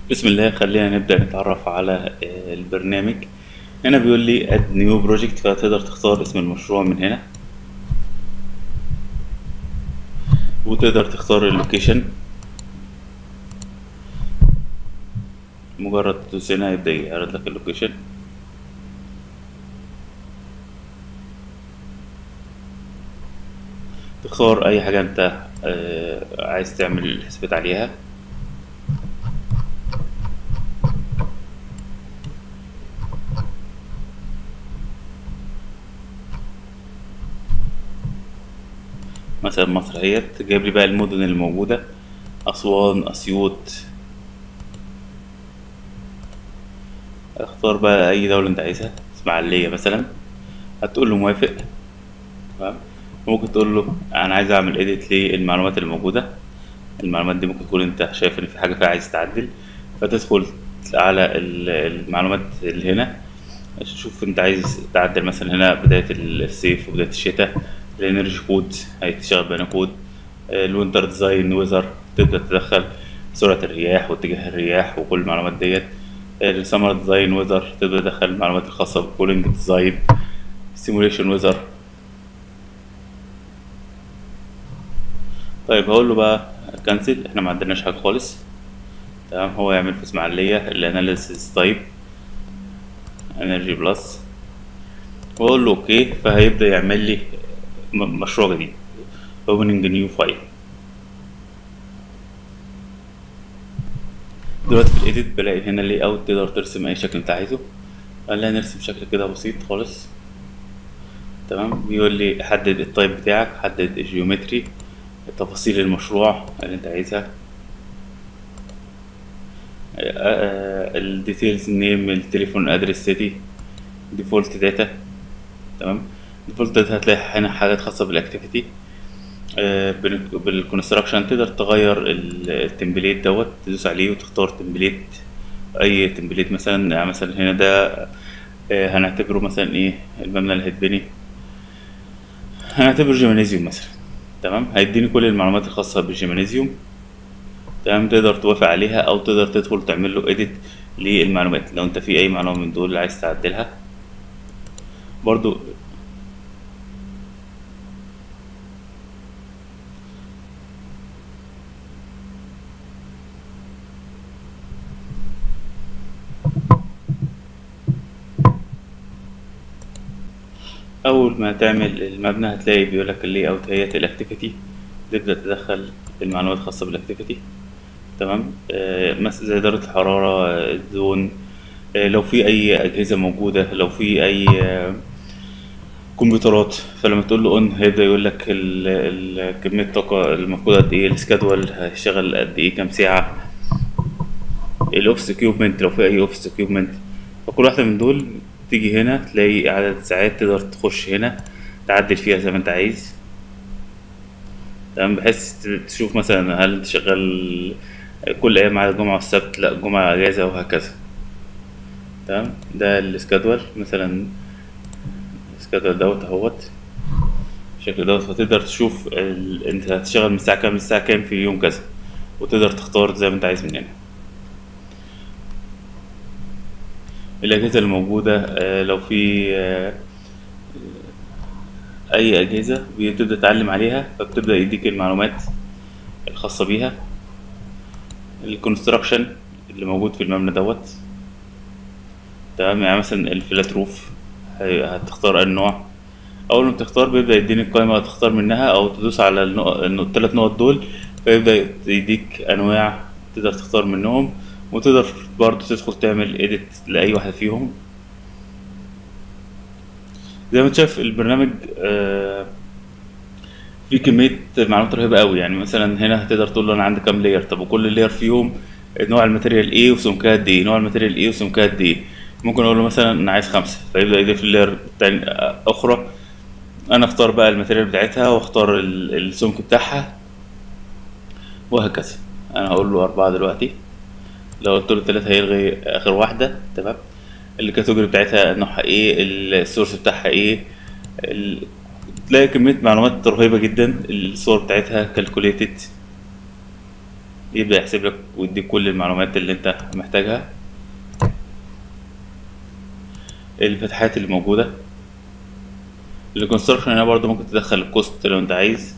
بسم الله خلينا نبدأ نتعرف على آه، البرنامج هنا بيقول لي add new project فتقدر تختار اسم المشروع من هنا وتقدر تختار اللوكيشن مجرد تدوس هنا يبدأ يعرض لك اللوكيشن تختار أي حاجة أنت آه، عايز تعمل حسابات عليها مثلا مصر اهيت جايب لي بقى المدن الموجودة أسوان أسيوط اختار بقى أي دولة أنت عايزها إسماعيلية مثلا هتقول له موافق تمام ممكن تقول له أنا عايز أعمل إيديت للمعلومات الموجودة المعلومات دي ممكن تكون أنت شايف إن في حاجة فيها عايز تعدل فتدخل على ال- المعلومات اللي هنا شوف انت عايز تعدل مثلا هنا بداية الصيف وبداية الشتاء الانرجي كود هيتشغل بين كود الوينتر ديزاين ويزر تبدأ تدخل سرعة الرياح واتجاه الرياح وكل المعلومات ديت السمر ديزاين ويزر تبدأ تدخل المعلومات الخاصة بالكولينج ديزاين سيموليشن ويزر طيب هقول له بقى كنسل احنا ما عندناش حاجة خالص تمام هو يعمل في اسماعيلية الاناليسيس تايب انرجي بلس واقول له اوكي فهيبدا يعمل لي م- مشروع جديد opening new file دلوقتي في الايديت بلاقي هنا لي اوت تقدر ترسم اي شكل انت عايزه قال لي نرسم شكل كده بسيط خالص تمام بيقول لي حدد التايب بتاعك حدد الجيومتري تفاصيل المشروع اللي انت عايزها الديتيلز نيم التليفون ادرس سيتي ديفولت داتا تمام ديفولت داتا هتلاقي هنا حاجات خاصة بالاكتيفيتي بالكونستراكشن تقدر تغير ال- التمبليت دوت تدوس عليه وتختار تمبليت اي تمبليت مثلا يعني مثلا هنا ده آه، هنعتبره مثلا ايه المبنى اللي هيتبني هنعتبره جيمنازيوم مثلا تمام هيديني كل المعلومات الخاصة بالجيمنازيوم تمام تقدر توافق عليها او تقدر تدخل تعمل له اديت للمعلومات لو انت في اي معلومه من دول عايز تعدلها برضو اول ما تعمل المبنى هتلاقي بيقول لك اللي اوت هي الاكتيفيتي تبدا تدخل المعلومات الخاصه بالاكتيفيتي تمام آه مثلا زي درجه الحراره آه، الزون آه لو في اي اجهزه موجوده لو في اي آه كمبيوترات فلما تقول له اون هيبدا يقول لك ال- ال- كميه الطاقه المفقوده قد ايه السكادول هيشتغل قد ايه كام ساعه الاوفيس اكيوبمنت لو في اي اوفيس اكيوبمنت فكل واحده من دول تيجي هنا تلاقي عدد ساعات تقدر تخش هنا تعدل فيها زي ما انت عايز تمام بحيث ت- تشوف مثلا هل انت شغال كل ايام على الجمعه والسبت لا جمعه اجازه وهكذا تمام ده السكادول مثلا السكادول دوت اهوت بالشكل دوت فتقدر تشوف ال... انت هتشتغل من الساعه كام للساعه كام في اليوم كذا وتقدر تختار زي ما انت عايز من هنا الأجهزة الموجودة آه، لو في آه، أي أجهزة بتبدأ تتعلم عليها فبتبدأ يديك المعلومات الخاصة بيها الكونستراكشن اللي موجود في المبنى دوت تمام يعني مثلا الفلات روف هي- هتختار النوع أول ما بتختار بيبدأ يديني القائمة هتختار منها أو تدوس على النق- النق- التلات نقط دول فيبدأ يديك أنواع تقدر تختار منهم وتقدر برضه تدخل تعمل إيديت لأي واحدة فيهم زي ما انت شايف البرنامج آه، في كمية معلومات رهيبة قوي يعني مثلا هنا هتقدر تقول له انا عندي كام لاير طب وكل لاير فيهم نوع الماتيريال ايه وسمكها قد ايه نوع الماتيريال ايه وسمكها قد ايه ممكن اقول له مثلا انا عايز خمسة فيبدأ يضيف لي لاير تاني اخرى انا اختار بقى الماتيريال بتاعتها واختار ال- السمك بتاعها وهكذا انا هقول له اربعة دلوقتي لو قلت له تلاتة هيلغي اخر واحدة تمام الكاتيجوري بتاعتها نوعها ايه السورس بتاعها ايه ال... تلاقي كمية معلومات رهيبة جدا الصور بتاعتها كالكوليتد يبدأ يحسب لك ويديك كل المعلومات اللي انت محتاجها الفتحات اللي موجودة الكونستراكشن هنا برضه ممكن تدخل الكوست لو انت عايز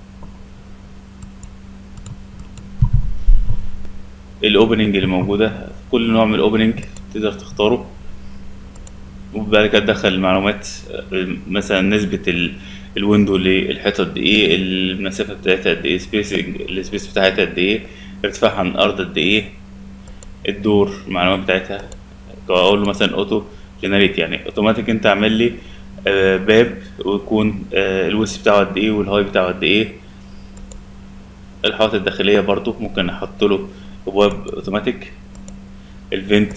الاوبننج اللي موجودة كل نوع من الاوبننج تقدر تختاره وبعد كده تدخل المعلومات مثلا نسبة ال- الويندو للحيطة قد ايه المسافة بتاعتها قد ايه سبيسنج السبيس بتاعتها قد ايه ارتفاعها عن الأرض قد ايه الدور المعلومات بتاعتها اقول له مثلا اوتو جنريت يعني اوتوماتيك انت اعمل لي آه، باب ويكون آه، الوسع بتاعه قد ايه والهاي بتاعه قد ايه الحوائط الداخلية برضو ممكن احط له ابواب اوتوماتيك الفنت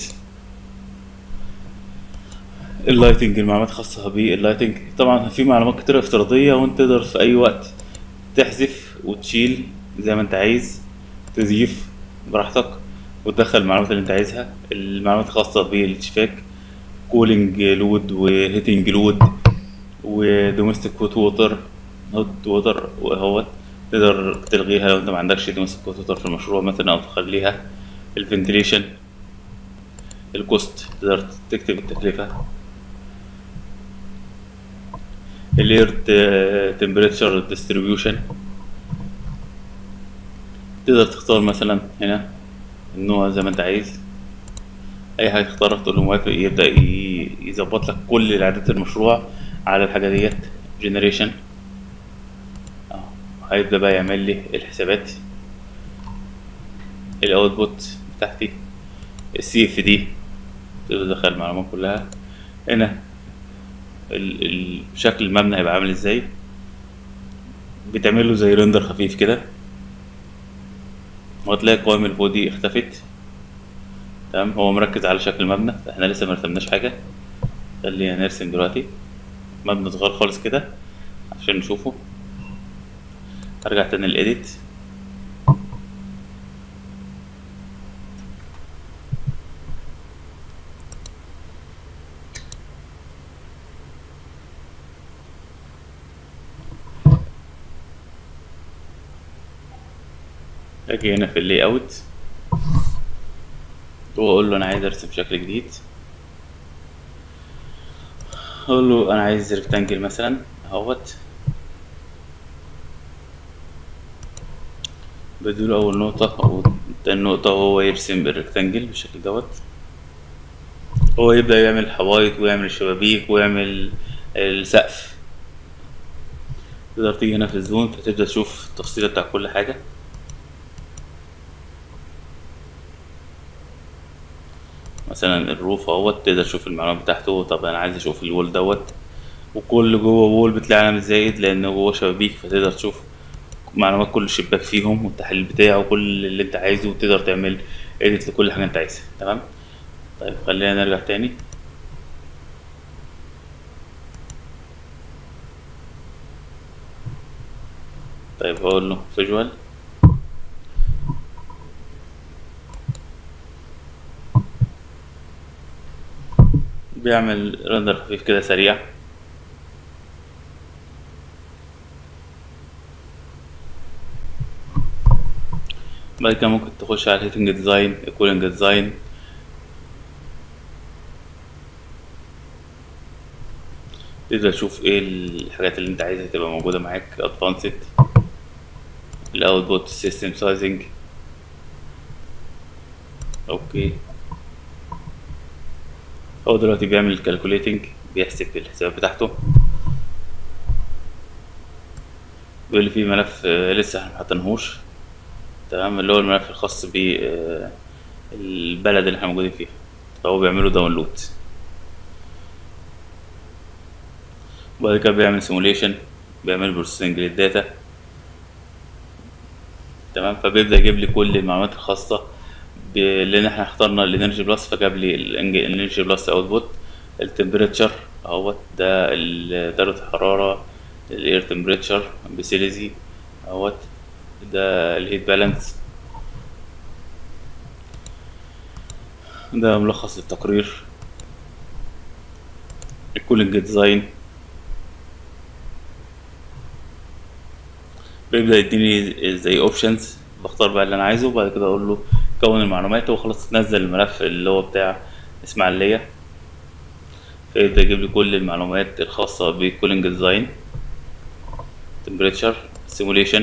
اللايتنج المعلومات الخاصة باللايتنج طبعا في معلومات كتير افتراضية وانت تقدر في اي وقت تحذف وتشيل زي ما انت عايز تضيف براحتك وتدخل المعلومات اللي انت عايزها المعلومات الخاصة بالشباك كولينج لود وهيتنج لود ودوميستيك هوت ووتر هوت ووتر وهوت تقدر تلغيها لو انت ما عندكش دوميستيك هوت ووتر في المشروع مثلا او تخليها الفنتليشن الكوست تقدر تكتب التكلفة الاير تمبريتشر ديستريبيوشن تقدر تختار مثلا هنا النوع زي ما انت عايز اي حاجه تختارها تقول له موافق يبدا ي- يظبط لك كل اعدادات المشروع على الحاجه ديت جنريشن هيبدا بقى يعمل لي الحسابات الاوتبوت بتاعتي السي اف دي تقدر تدخل المعلومات كلها هنا ال- ال- شكل المبنى هيبقى عامل ازاي بتعمل له زي ريندر خفيف كده وهتلاقي القوائم اللي فوق دي اختفت تمام هو مركز على شكل المبنى احنا لسه مرسمناش حاجة خلينا نرسم دلوقتي مبنى صغير خالص كده عشان نشوفه هرجع تاني الايديت اجي هنا في اللي اوت واقول له انا عايز ارسم شكل جديد اقول له انا عايز ريكتانجل مثلا اهوت بديله اول نقطة او تاني نقطة وهو يرسم الريكتانجل بالشكل دوت هو يبدأ يعمل الحوايط ويعمل الشبابيك ويعمل السقف تقدر تيجي هنا في الزون فتبدأ تشوف التفصيلة بتاع كل حاجة مثلا الروف اهوت تقدر تشوف المعلومات بتاعته طب انا عايز اشوف الوول دوت وكل جوه وول بتلاقي علامة زائد لأنه جوه شبابيك فتقدر تشوف معلومات كل شباك فيهم والتحليل بتاعه وكل اللي انت عايزه وتقدر تعمل edit لكل حاجة انت عايزها تمام طيب خلينا نرجع تاني طيب هقول له visual بيعمل رندر خفيف كده سريع بعد كده ممكن تخش على الهيتنج ديزاين الكولينج ديزاين تقدر تشوف ايه الحاجات اللي انت عايزها تبقى موجودة معاك ادفانسد الاوتبوت سيستم سايزنج اوكي هو دلوقتي بيعمل الكالكوليتنج بيحسب الحسابات بتاعته بيقول لي في ملف آه، لسه احنا محطناهوش تمام اللي هو الملف الخاص بالبلد اللي احنا موجودين فيها فهو بيعمله داونلود وبعد كده بيعمل سيموليشن بيعمل بروسيسنج للداتا تمام فبيبدأ يجيب لي كل المعلومات الخاصة ب- لان احنا اخترنا الانرجي بلس فجاب لي الانرجي بلس اوتبوت التمبريتشر اهوت ده ال- درجة الحرارة الاير تمبريتشر بسيليزي اهوت ده الهيت بالانس ده ملخص للتقرير الكولينج ديزاين بيبدأ يديني زي اوبشنز بختار بقى اللي انا عايزه وبعد كده اقول له كون المعلومات وخلاص نزل الملف اللي هو بتاع اسماعيلية فيبدأ يجيب لي كل المعلومات الخاصة بالكولينج ديزاين temperature simulation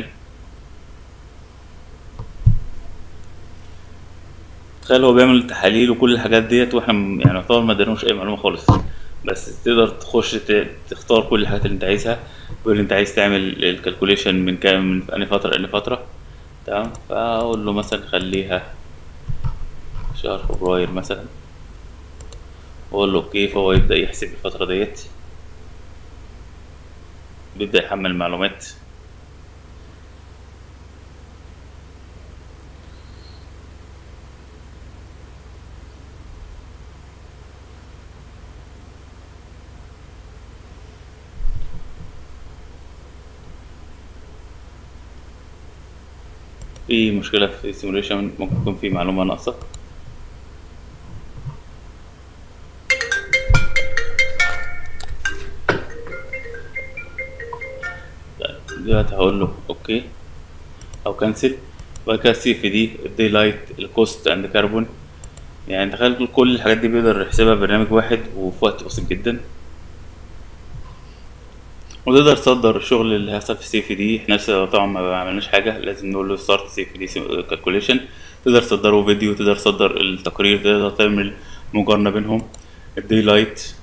تخيل هو بيعمل تحاليل وكل الحاجات ديت واحنا م- يعني يعتبر ما ادانوش اي معلومه خالص بس تقدر تخش ت- تختار كل الحاجات اللي انت عايزها بيقول انت عايز تعمل الكالكوليشن من كام من انهي فتره لانهي فتره تمام فاقول له مثلا خليها شهر فبراير مثلا واقول له اوكي فهو يبدا يحسب الفتره ديت بيبدا يحمل المعلومات في مشكله في السيموليشن ممكن يكون في معلومه ناقصه دلوقتي هقول له اوكي او كنسل وبعد كده السي في دي الدي لايت الكوست اند كربون يعني تخيل كل الحاجات دي بيقدر يحسبها برنامج واحد وفي وقت بسيط جدا وتقدر تصدر الشغل اللي هيحصل في سي في دي احنا لسه طبعا ما عملناش حاجه لازم نقول له ستارت سي في دي كالكوليشن تقدر تصدره فيديو تقدر تصدر التقرير تقدر تعمل مقارنه بينهم الدي لايت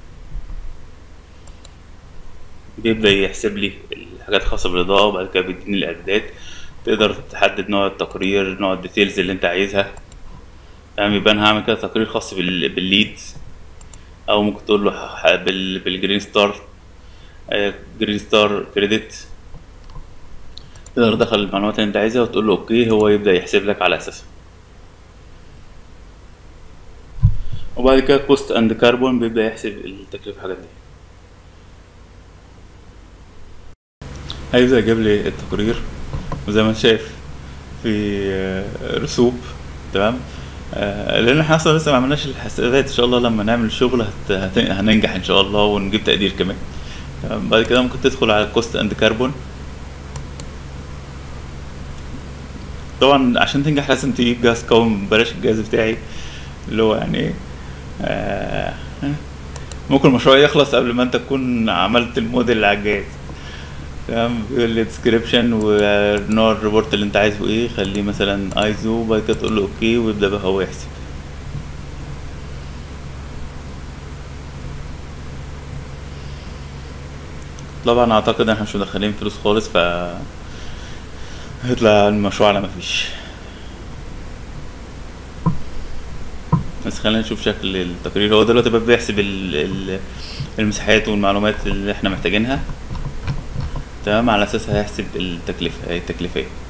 بيبدأ يحسب لي الحاجات الخاصة بالإضاءة وبعد كده بيديني الإعدادات تقدر تحدد نوع التقرير نوع الديتيلز اللي أنت عايزها تمام يبقى أنا هعمل كده تقرير خاص بال- بالليد أو ممكن تقول له ح- بال- بالجرين ستار آه، جرين ستار كريدت تقدر تدخل المعلومات اللي أنت عايزها وتقول له أوكي هو يبدأ يحسب لك على أساسها وبعد كده كوست أند كربون بيبدأ يحسب التكلفة الحاجات دي هيبدأ يجيب لي التقرير وزي ما انت شايف في آه، رسوب تمام آه، لان احنا اصلا لسه ما عملناش الحسابات ان شاء الله لما نعمل الشغل هت... هت... هننجح ان شاء الله ونجيب تقدير كمان تمام بعد كده ممكن تدخل على الكوست اند كربون طبعا عشان تنجح لازم تجيب جهاز قوي بلاش الجهاز بتاعي اللي هو يعني ايه آه، ممكن المشروع يخلص قبل ما انت تكون عملت الموديل اللي على الجهاز تمام بيقول لي ديسكريبشن ونوع الريبورت اللي انت عايزه ايه خليه مثلا ايزو وبعد كده تقول له اوكي ويبدا بقى هو يحسب طبعا اعتقد ان احنا مش مدخلين فلوس خالص ف هيطلع المشروع على مفيش بس خلينا نشوف شكل التقرير هو دلوقتي بقى بيحسب ال- ال- المساحات والمعلومات اللي احنا محتاجينها تمام على اساسها هيحسب التكلفة التكلفية